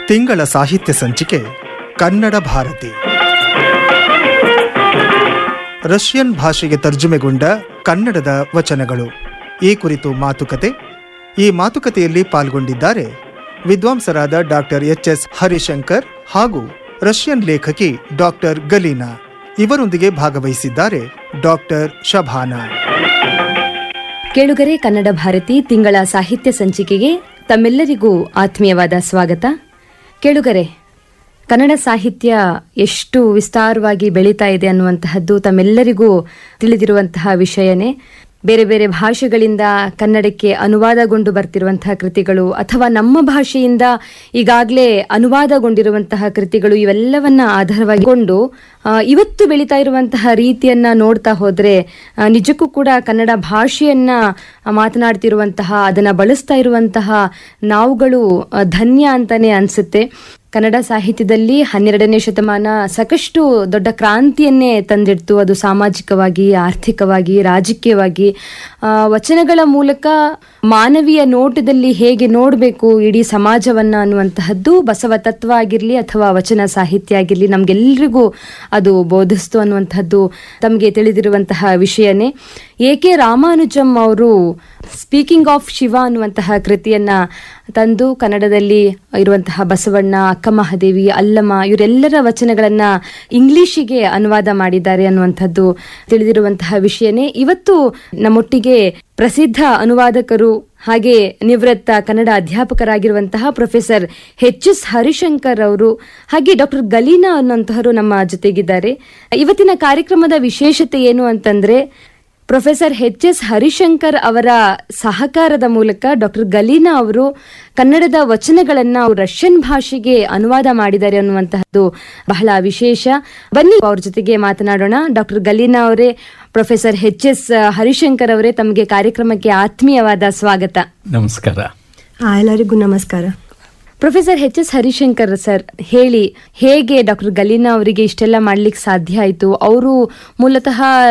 ತಿಂಗಳ ಸಾಹಿತ್ಯ ಸಂಚಿಕೆ ಕನ್ನಡ ಭಾರತಿ ರಷ್ಯನ್ ಭಾಷೆಗೆ ತರ್ಜುಮೆಗೊಂಡ ಕನ್ನಡದ ವಚನಗಳು ಈ ಕುರಿತು ಮಾತುಕತೆ ಈ ಮಾತುಕತೆಯಲ್ಲಿ ಪಾಲ್ಗೊಂಡಿದ್ದಾರೆ ವಿದ್ವಾಂಸರಾದ ಡಾಕ್ಟರ್ ಎಚ್ ಎಸ್ ಹರಿಶಂಕರ್ ಹಾಗೂ ರಷ್ಯನ್ ಲೇಖಕಿ ಡಾಕ್ಟರ್ ಗಲೀನಾ ಇವರೊಂದಿಗೆ ಭಾಗವಹಿಸಿದ್ದಾರೆ ಡಾಕ್ಟರ್ ಶಭಾನಾ ಕೇಳುಗರೆ ಕನ್ನಡ ಭಾರತಿ ತಿಂಗಳ ಸಾಹಿತ್ಯ ಸಂಚಿಕೆಗೆ ತಮ್ಮೆಲ್ಲರಿಗೂ ಆತ್ಮೀಯವಾದ ಸ್ವಾಗತ ಕೇಳುಗರೆ ಕನ್ನಡ ಸಾಹಿತ್ಯ ಎಷ್ಟು ವಿಸ್ತಾರವಾಗಿ ಬೆಳೀತಾ ಇದೆ ಅನ್ನುವಂತಹದ್ದು ತಮ್ಮೆಲ್ಲರಿಗೂ ತಿಳಿದಿರುವಂತಹ ವಿಷಯನೇ ಬೇರೆ ಬೇರೆ ಭಾಷೆಗಳಿಂದ ಕನ್ನಡಕ್ಕೆ ಅನುವಾದಗೊಂಡು ಬರ್ತಿರುವಂತಹ ಕೃತಿಗಳು ಅಥವಾ ನಮ್ಮ ಭಾಷೆಯಿಂದ ಈಗಾಗಲೇ ಅನುವಾದಗೊಂಡಿರುವಂತಹ ಕೃತಿಗಳು ಇವೆಲ್ಲವನ್ನ ಆಧಾರವಾಗಿಕೊಂಡು ಆ, ಇವತ್ತು ಬೆಳೀತಾ ಇರುವಂತಹ ರೀತಿಯನ್ನ ನೋಡ್ತಾ ಹೋದ್ರೆ ಆ, ನಿಜಕ್ಕೂ ಕೂಡ ಕನ್ನಡ ಭಾಷೆಯನ್ನ ಮಾತನಾಡ್ತಿರುವಂತಹ ಅದನ್ನ ಬಳಸ್ತಾ ಇರುವಂತಹ ನಾವುಗಳು ಆ, ಧನ್ಯ ಅಂತಾನೆ ಅನ್ಸುತ್ತೆ ಕನ್ನಡ ಸಾಹಿತ್ಯದಲ್ಲಿ ಹನ್ನೆರಡನೇ ಶತಮಾನ ಸಾಕಷ್ಟು ದೊಡ್ಡ ಕ್ರಾಂತಿಯನ್ನೇ ತಂದಿಡ್ತು ಅದು ಸಾಮಾಜಿಕವಾಗಿ ಆರ್ಥಿಕವಾಗಿ ರಾಜಕೀಯವಾಗಿ ಆ, ವಚನಗಳ ಮೂಲಕ ಮಾನವೀಯ ನೋಟದಲ್ಲಿ ಹೇಗೆ ನೋಡಬೇಕು ಇಡೀ ಸಮಾಜವನ್ನ ಅನ್ನುವಂತಹದ್ದು ಬಸವ ತತ್ವ ಆಗಿರ್ಲಿ ಅಥವಾ ವಚನ ಸಾಹಿತ್ಯ ಆಗಿರ್ಲಿ ನಮ್ಗೆಲ್ರಿಗೂ ಅದು ಬೋಧಿಸ್ತು ಅನ್ನುವಂಥದ್ದು ತಮಗೆ ತಿಳಿದಿರುವಂತಹ ವಿಷಯನೇ ಎ ಕೆ ರಾಮಾನುಜಂ ಅವರು ಸ್ಪೀಕಿಂಗ್ ಆಫ್ ಶಿವ ಅನ್ನುವಂತಹ ಕೃತಿಯನ್ನ ತಂದು ಕನ್ನಡದಲ್ಲಿ ಇರುವಂತಹ ಬಸವಣ್ಣ ಅಕ್ಕ ಮಹಾದೇವಿ ಅಲ್ಲಮ್ಮ ಇವರೆಲ್ಲರ ವಚನಗಳನ್ನ ಇಂಗ್ಲಿಷಿಗೆ ಅನುವಾದ ಮಾಡಿದ್ದಾರೆ ಅನ್ನುವಂಥದ್ದು ತಿಳಿದಿರುವಂತಹ ವಿಷಯನೇ ಇವತ್ತು ನಮ್ಮೊಟ್ಟಿಗೆ ಪ್ರಸಿದ್ಧ ಅನುವಾದಕರು ಹಾಗೆ ನಿವೃತ್ತ ಕನ್ನಡ ಅಧ್ಯಾಪಕರಾಗಿರುವಂತಹ ಪ್ರೊಫೆಸರ್ ಎಚ್ ಎಸ್ ಹರಿಶಂಕರ್ ಅವರು ಹಾಗೆ ಡಾಕ್ಟರ್ ಗಲೀನಾ ಅನ್ನುವಂತಹವರು ನಮ್ಮ ಜೊತೆಗಿದ್ದಾರೆ ಇವತ್ತಿನ ಕಾರ್ಯಕ್ರಮದ ವಿಶೇಷತೆ ಏನು ಅಂತಂದ್ರೆ ಪ್ರೊಫೆಸರ್ ಎಚ್ ಎಸ್ ಹರಿಶಂಕರ್ ಅವರ ಸಹಕಾರದ ಮೂಲಕ ಡಾಕ್ಟರ್ ಗಲೀನಾ ಅವರು ಕನ್ನಡದ ವಚನಗಳನ್ನ ಅವ್ರು ರಷ್ಯನ್ ಭಾಷೆಗೆ ಅನುವಾದ ಮಾಡಿದ್ದಾರೆ ಅನ್ನುವಂತಹದ್ದು ಬಹಳ ವಿಶೇಷ ಬನ್ನಿ ಅವ್ರ ಜೊತೆಗೆ ಮಾತನಾಡೋಣ ಡಾಕ್ಟರ್ ಗಲೀನಾ ಅವರೇ ಪ್ರೊಫೆಸರ್ ಎಚ್ ಎಸ್ ಹರಿಶಂಕರ್ ಅವರೇ ತಮಗೆ ಕಾರ್ಯಕ್ರಮಕ್ಕೆ ಆತ್ಮೀಯವಾದ ಸ್ವಾಗತ ನಮಸ್ಕಾರ ಆ, ಎಲ್ಲರಿಗೂ ನಮಸ್ಕಾರ professor H S Harishankar sir ಹೇಳಿ ಹೇಗೆ ಡಾಕ್ಟರ್ ಗಲೀನಾ ಅವರಿಗೆ ಇಷ್ಟೆಲ್ಲ ಮಾಡ್ಲಿಕ್ಕೆ ಸಾಧ್ಯ ಆಯ್ತು ಅವರು ಮೂಲತಃ